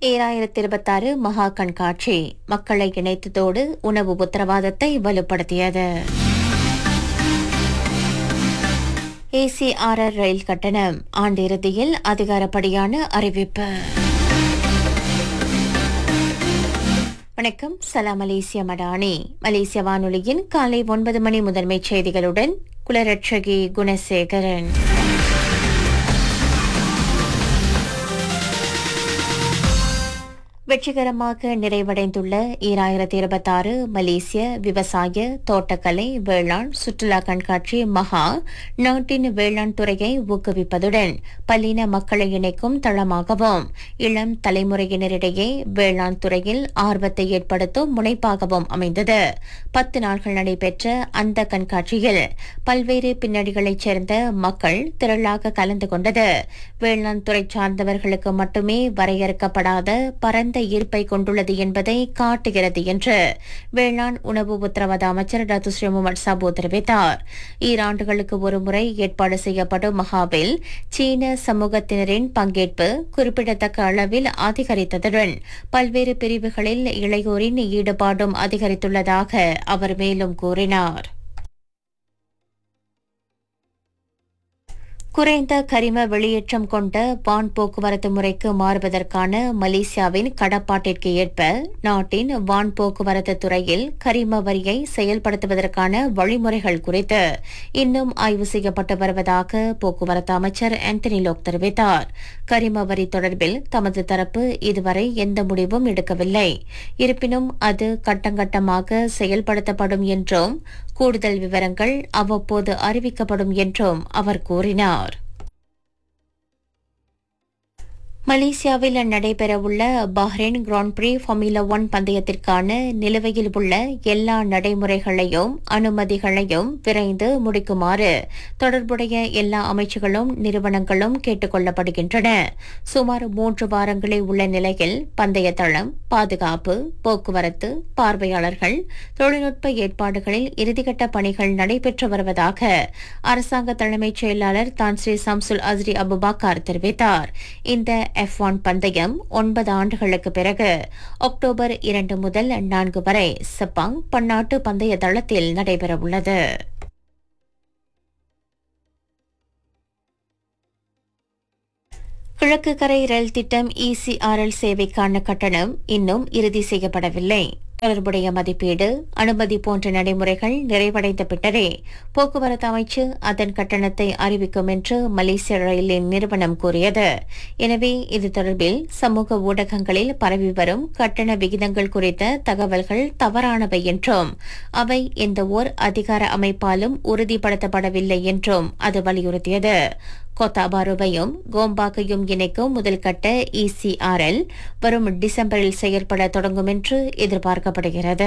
ஏழாயிரத்தி இருபத்தாறு மகா கண்காட்சி மக்களை இணைத்ததோடு உணவு உத்தரவாதத்தை வலுப்படுத்தியது ஏசிஆர்ஆர் ரயில் கட்டணம் ஆண்டிறுதியில் அதிகாரப்படியான அறிவிப்பு வணக்கம் சலாம் மலேசிய மடானி மலேசிய வானொலியின் காலை ஒன்பது மணி முதன்மைச் செய்திகளுடன் குலரட்சகி குணசேகரன் வெற்றிகரமாக நிறைவடைந்துள்ள ஈராயிரத்தி இருபத்தாறு மலேசிய விவசாய தோட்டக்கலை வேளாண் சுற்றுலா கண்காட்சி மகா நாட்டின் வேளாண் துறையை ஊக்குவிப்பதுடன் பல்லின மக்களை இணைக்கும் தளமாகவும் இளம் தலைமுறையினரிடையே வேளாண் துறையில் ஆர்வத்தை ஏற்படுத்தும் முனைப்பாகவும் அமைந்தது பத்து நாட்கள் நடைபெற்ற அந்த கண்காட்சியில் பல்வேறு பின்னணிகளைச் சேர்ந்த மக்கள் திரளாக கலந்து கொண்டது வேளாண் துறை சார்ந்தவர்களுக்கு மட்டுமே வரையறுக்கப்படாத பரந்த ஈர்ப்பை கொண்டுள்ளது என்பதை காட்டுகிறது என்று வேளாண் உணவு உத்தரவாத அமைச்சர் டாக்டர் ஸ்ரீ முகமது சாபு தெரிவித்தார் ஈராண்டுகளுக்கு ஒருமுறை ஏற்பாடு செய்யப்படும் மகாவில் சீன சமூகத்தினரின் பங்கேற்பு குறிப்பிடத்தக்க அளவில் அதிகரித்ததுடன் பல்வேறு பிரிவுகளில் இளையோரின் ஈடுபாடும் அதிகரித்துள்ளதாக அவர் மேலும் கூறினார் குறைந்த கரிம வெளியேற்றம் கொண்ட வான் போக்குவரத்து முறைக்கு மாறுவதற்கான மலேசியாவின் கடப்பாட்டிற்கு ஏற்ப நாட்டின் வான் போக்குவரத்து துறையில் கரிம வரியை செயல்படுத்துவதற்கான வழிமுறைகள் குறித்து இன்னும் ஆய்வு செய்யப்பட்டு வருவதாக போக்குவரத்து அமைச்சர் ஆந்தனி லோக் தெரிவித்தார் கரிம வரி தொடர்பில் தமது தரப்பு இதுவரை எந்த முடிவும் எடுக்கவில்லை இருப்பினும் அது கட்டங்கட்டமாக செயல்படுத்தப்படும் என்றும் கூடுதல் விவரங்கள் அவ்வப்போது அறிவிக்கப்படும் என்றும் அவர் கூறினார் மலேசியாவில் நடைபெறவுள்ள Bahrain grand prix formula one பந்தயத்திற்கான நிலுவையில் உள்ள எல்லா நடைமுறைகளையும் அனுமதிகளையும் விரைந்து முடிக்குமாறு தொடர்புடைய எல்லா அமைச்சுகளும் நிறுவனங்களும் கேட்டுக் கொள்ளப்படுகின்றன சுமார் மூன்று வாரங்களே உள்ள நிலையில் பந்தய தளம் பாதுகாப்பு போக்குவரத்து பார்வையாளர்கள் தொழில்நுட்ப ஏற்பாடுகளில் இறுதிக்கட்ட பணிகள் நடைபெற்று வருவதாக அரசாங்க தலைமைச் செயலாளர் தான் ஸ்ரீ சம்சுல் அஸ்ரி அபுபாக்கார் தெரிவித்தார் இந்த எஃப் ஒன் பந்தயம் ஒன்பது ஆண்டுகளுக்கு பிறகு அக்டோபர் இரண்டு முதல் நான்கு வரை செப்பாங் பன்னாட்டு பந்தய தளத்தில் நடைபெறவுள்ளது கிழக்கு கரை ரயில் திட்டம் இசிஆர்எல் சேவைக்கான கட்டணம் இன்னும் இறுதி செய்யப்படவில்லை தொடர்புடைய மதிப்பீடு அனுமதி போன்ற நடைமுறைகள் நிறைவடைந்த பின்னரே போக்குவரத்து அமைச்சு அதன் கட்டணத்தை அறிவிக்கும் என்று மலேசிய ரயிலின் நிறுவனம் கூறியது எனவே இது தொடர்பில் சமூக ஊடகங்களில் பரவி வரும் கட்டண விகிதங்கள் குறித்த தகவல்கள் தவறானவை என்றும் அவை எந்த ஓர் அதிகார அமைப்பாலும் உறுதிப்படுத்தப்படவில்லை என்றும் அது வலியுறுத்தியது கொத்தாபாருவையும் கோம்பாக்கையும் இணைக்கும் முதல்கட்ட இசிஆர்எல் வரும் டிசம்பரில் செயல்பட தொடங்கும் என்று எதிர்பார்க்கப்படுகிறது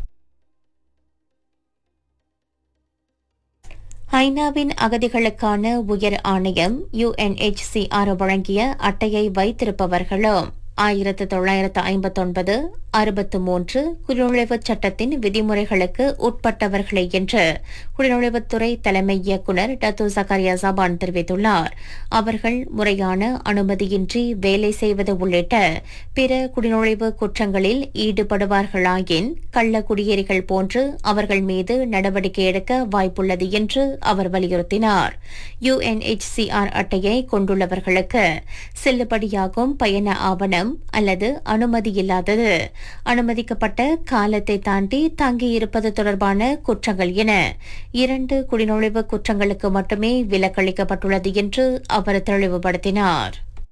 ஐநாவின் அகதிகளுக்கான உயர் ஆணையம் யுஎன்எச்சிஆர் வழங்கிய அட்டையை வைத்திருப்பவர்களும் ஆயிரத்து தொள்ளாயிரத்து ஐம்பத்தொன்பது அறுபத்து மூன்று குடிநுழைவுச் சட்டத்தின் விதிமுறைகளுக்கு உட்பட்டவர்களே என்று குடிநுழைவுத்துறை தலைமை இயக்குநர் டத்து சகாரியா ஜபான் தெரிவித்துள்ளார் அவர்கள் முறையான அனுமதியின்றி வேலை செய்வது உள்ளிட்ட பிற குடிநுழைவு குற்றங்களில் ஈடுபடுவார்களாயின் கள்ள குடியேறிகள் போன்று அவர்கள் மீது நடவடிக்கை எடுக்க வாய்ப்புள்ளது என்று அவர் வலியுறுத்தினார் யுஎன்எச்சிஆர் அட்டையை கொண்டுள்ளவர்களுக்கு செல்லுபடியாகும் பயண ஆவணம் அல்லது அனுமதி இல்லாதது அனுமதிக்கப்பட்ட காலத்தை தாண்டி தங்கியிருப்பது தொடர்பான குற்றங்கள் என இரண்டு குடிநுழைவு குற்றங்களுக்கு மட்டுமே விலக்களிக்கப்பட்டுள்ளது என்று அவர் தெளிவுபடுத்தினார்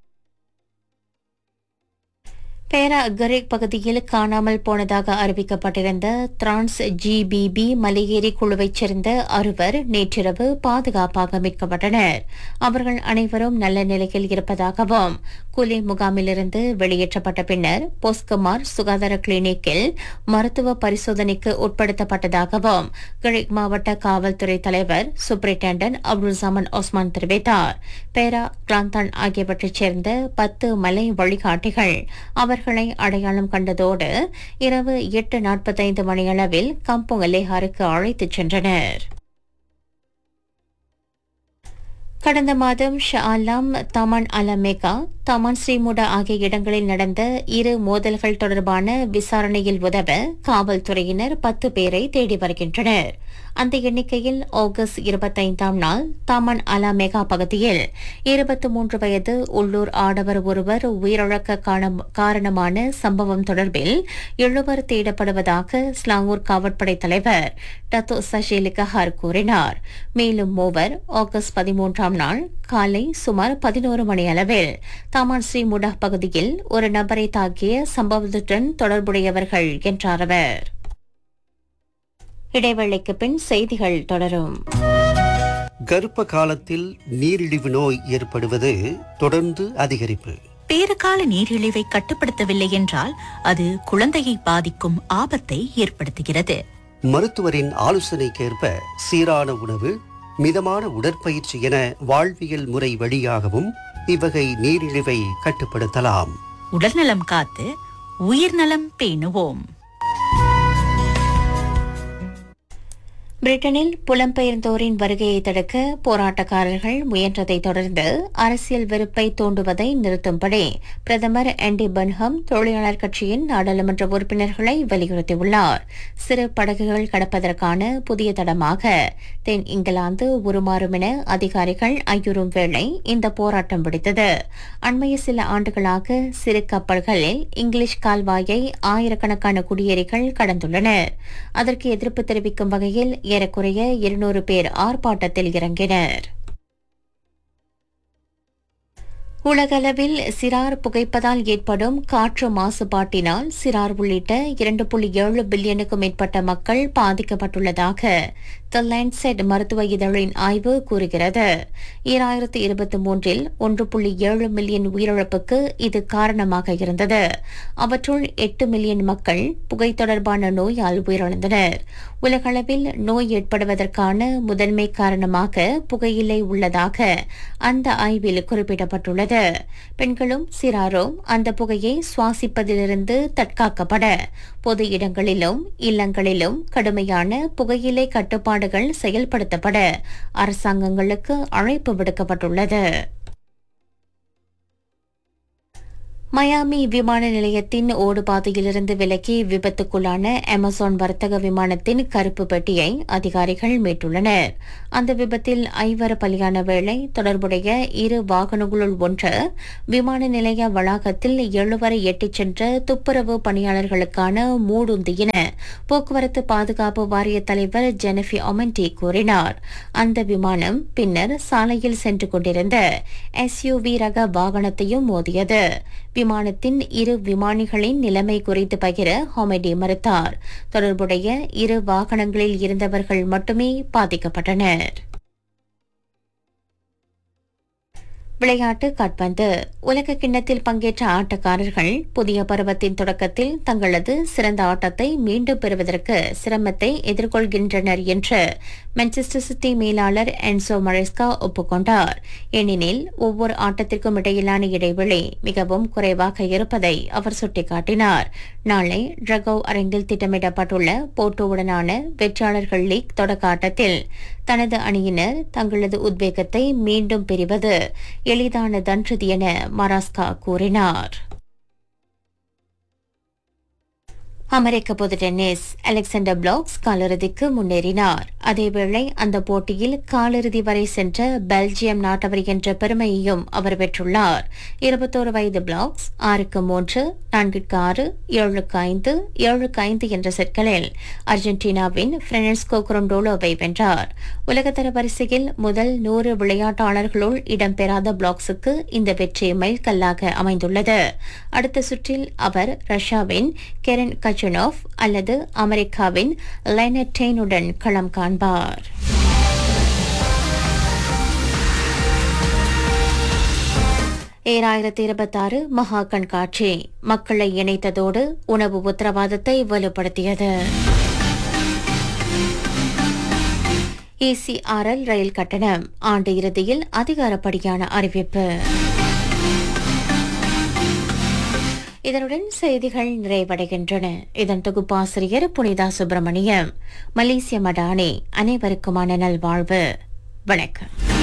பேரா கரேக் பகுதியில் காணாமல் போனதாக அறிவிக்கப்பட்டிருந்த திரான்ஸ் ஜிபிபி மலையேறி குழுவைச் சேர்ந்த அறுவர் நேற்றிரவு பாதுகாப்பாக மீட்கப்பட்டனர் அவர்கள் அனைவரும் நல்ல நிலையில் இருப்பதாகவும் குலே முகாமிலிருந்து வெளியேற்றப்பட்ட பின்னர் போஸ்குமார் சுகாதார கிளினிக்கில் மருத்துவ பரிசோதனைக்கு உட்படுத்தப்பட்டதாகவும் கரேக் மாவட்ட காவல்துறை தலைவர் சூப்பரிண்டென்டன்ட் அப்துல் சமன் ஒஸ்மான் தெரிவித்தார் பேரா கிளாந்தான் ஆகியவற்றைச் சேர்ந்த பத்து மலை வழிகாட்டிகள் அவர்களை அடையாளம் கண்டதோடு இரவு எட்டு நாற்பத்தைந்து மணியளவில் கம்போங் லேஹாருக்கு அழைத்துச் சென்றனர் கடந்த மாதம் Shah Alam Taman Alam Megah Taman Sri Muda ஆகிய இடங்களில் நடந்த இரு மோதல்கள் தொடர்பான விசாரணையில் உதவ காவல்துறையினர் பத்து பேரை தேடி வருகின்றனர் அந்த எண்ணிக்கையில் ஆகஸ்ட் இருபத்தைந்தாம் நாள் தமான் அலாமேகா பகுதியில் இருபத்தி மூன்று வயது உள்ளூர் ஆடவர் ஒருவர் உயிரிழக்க காண- காரணமான சம்பவம் தொடர்பில் எழுவர் தேடப்படுவதாக ஸ்லாங்கூர் காவற்படை தலைவர் டத்தோ சஷிலிகஹார் கூறினார் மேலும் மூவர் ஆகஸ்ட் பதிமூன்றாம் நாள் காலை சுமார் பதினோரு மணி அளவில் தாமான் ஸ்ரீ முடா பகுதியில் ஒரு நபரை தாக்கிய சம்பவத்துடன் தொடர்புடையவர்கள் என்றார் அவர் இடைவேளைக்கு பின் செய்திகள் தொடரும் கர்ப்ப காலத்தில் நீரிழிவு நோய் ஏற்படுவது தொடர்ந்து அதிகரிப்பு பேறுகால நீரிழிவை கட்டுப்படுத்தவில்லை என்றால் அது குழந்தையை பாதிக்கும் ஆபத்தை ஏற்படுத்துகிறது மருத்துவரின் ஆலோசனைக்கேற்ப சீரான உணவு மிதமான உடற்பயிற்சி என வாழ்வியல் முறை வழியாகவும் இவ்வகை நீரிழிவை கட்டுப்படுத்தலாம் உடல்நலம் காத்து உயிர்நலம் பேணுவோம் பிரிட்டனில் புலம்பெயர்ந்தோரின் வருகையை தடுக்க போராட்டக்காரர்கள் முயன்றதை தொடர்ந்து அரசியல் வெறுப்பை தூண்டுவதை நிறுத்தும்படி பிரதமர் ஆண்டி பன்ஹம் தொழிலாளர் கட்சியின் நாடாளுமன்ற உறுப்பினர்களை வலியுறுத்தியுள்ளார் சிறு படகுகள் கடப்பதற்கான புதிய தடமாக தென் இங்கிலாந்து உருமாறும் என அதிகாரிகள் ஐயுறும் வேளை இந்த போராட்டம் வெடித்தது அண்மைய சில ஆண்டுகளாக சிறு கப்பல்களில் இங்கிலீஷ் கால்வாயை ஆயிரக்கணக்கான குடியேறிகள் கடந்துள்ளனர் அதற்கு எதிர்ப்பு தெரிவிக்கும் வகையில் ஏறக்குறைய இருநூறு பேர் ஆர்ப்பாட்டத்தில் இறங்கினர் உலகளவில் சிறார் புகைப்பதால் ஏற்படும் காற்று மாசுபாட்டினால் சிறார் உள்ளிட்ட இரண்டு புள்ளி ஏழு பில்லியனுக்கும் மேற்பட்ட மக்கள் பாதிக்கப்பட்டுள்ளதாக த லேண்ட்செட் மருத்துவ இதழின் ஆய்வு கூறுகிறது ஈராயிரத்து இருபத்தி மூன்றில் ஒன்று புள்ளி ஏழு மில்லியன் உயிரிழப்புக்கு இது காரணமாக இருந்தது அவற்றுள் எட்டு மில்லியன் மக்கள் புகை தொடர்பான நோயால் உயிரிழந்தனர் உலகளவில் நோய் ஏற்படுவதற்கான முதன்மை காரணமாக புகையிலை உள்ளதாக அந்த ஆய்வில் குறிப்பிடப்பட்டுள்ளது பெண்களும் சிறாரும் அந்த புகையை சுவாசிப்பதிலிருந்து தற்காக்கப்பட பொது இடங்களிலும் இல்லங்களிலும் கடுமையான புகையிலை கட்டுப்பாடுகள் செயல்படுத்தப்பட அரசாங்கங்களுக்கு அழைப்பு விடுக்கப்பட்டுள்ளது மயாமி விமான நிலையத்தின் ஓடுபாதையிலிருந்து விலக்கி விபத்துக்குள்ளான அமேசான் வர்த்தக விமானத்தின் கருப்பு பெட்டியை அதிகாரிகள் மீட்டுள்ளனர் அந்த விபத்தில் ஐவர் பலியான வேளை தொடர்புடைய இரு வாகனங்களுள் ஒன்று விமான நிலைய வளாகத்தில் எழுவரை எட்டிச் சென்ற துப்புரவு பணியாளர்களுக்கான மூடுந்தி என போக்குவரத்து பாதுகாப்பு வாரிய தலைவர் ஜெனஃபி ஒமன்டி கூறினார் அந்த விமானம் பின்னர் சாலையில் சென்று கொண்டிருந்த எஸ்யூவி ரக வாகனத்தையும் மோதியது விமானத்தின் இரு விமானிகளின் நிலைமை குறித்து பகிர ஹொமெடி மறுத்தார் தொடர்புடைய இரு வாகனங்களில் இருந்தவர்கள் மட்டுமே பாதிக்கப்பட்டனர் விளையாட்டு காட்பந்து உலக கிண்ணத்தில் பங்கேற்ற ஆட்டக்காரர்கள் புதிய பருவத்தின் தொடக்கத்தில் தங்களது சிறந்த ஆட்டத்தை மீண்டும் பெறுவதற்கு சிரமத்தை எதிர்கொள்கின்றனர் என்று மான்செஸ்டர் சிட்டி மேலாளர் என்சோ மரெஸ்கா ஒப்புக்கொண்டார் ஏனெனில் ஒவ்வொரு ஆட்டத்திற்கும் இடையிலான இடைவெளி மிகவும் குறைவாக இருப்பதை அவர் சுட்டிக்காட்டினார் நாளை ட்ரகோவ் அரங்கில் திட்டமிடப்பட்டுள்ள போட்டோவுடனான வெற்றியாளர்கள் லீக் தொடக்க ஆட்டத்தில் தனது அணியினர் தங்களது உத்வேகத்தை மீண்டும் பெறுவது எளிதானதன்றது என மராஸ்கா கூறினார் அமெரிக்க பொது டென்னிஸ் அலெக்சாண்டர் பிளாக்ஸ் காலிறுதிக்கு முன்னேறினார் அதேவேளை அந்த போட்டியில் காலிறுதி வரை சென்ற பெல்ஜியம் நாட்டவர் என்ற பெருமையையும் அவர் பெற்றுள்ளார் இருபத்தோரு வயது பிளாக்ஸ் ஆறுக்கு மூன்று நான்கிற்கு ஆறு ஏழுக்கு ஐந்து ஏழுக்கு ஐந்து என்ற செட்களில் அர்ஜென்டினாவின் பிரெனஸ்கோ குரண்டோலோவை வென்றார் உலகத்தர வரிசையில் முதல் நூறு விளையாட்டாளர்களுள் இடம்பெறாத பிளாக்ஸுக்கு இந்த வெற்றி மைல்கல்லாக அமைந்துள்ளது அடுத்த சுற்றில் அவர் ரஷ்யாவின் கெரன் கச்சுனோவ் அல்லது அமெரிக்காவின் லைனட்டெயினுடன் களம் காண்பார் ஏழாயிரத்தி இருபத்தாறு மகா கண்காட்சி மக்களை இணைத்ததோடு உணவு உத்தரவாதத்தை வலுப்படுத்தியது இசிஆர்எல் ரயில் கட்டணம் ஆண்டு இறுதியில் அதிகாரப்படியான அறிவிப்பு இதனுடன் செய்திகள் நிறைவடைகின்றன இதன் தொகுப்பாசிரியர் புனிதா சுப்பிரமணியம் மலேசிய மடானி அனைவருக்குமான நல்வாழ்வு வணக்கம்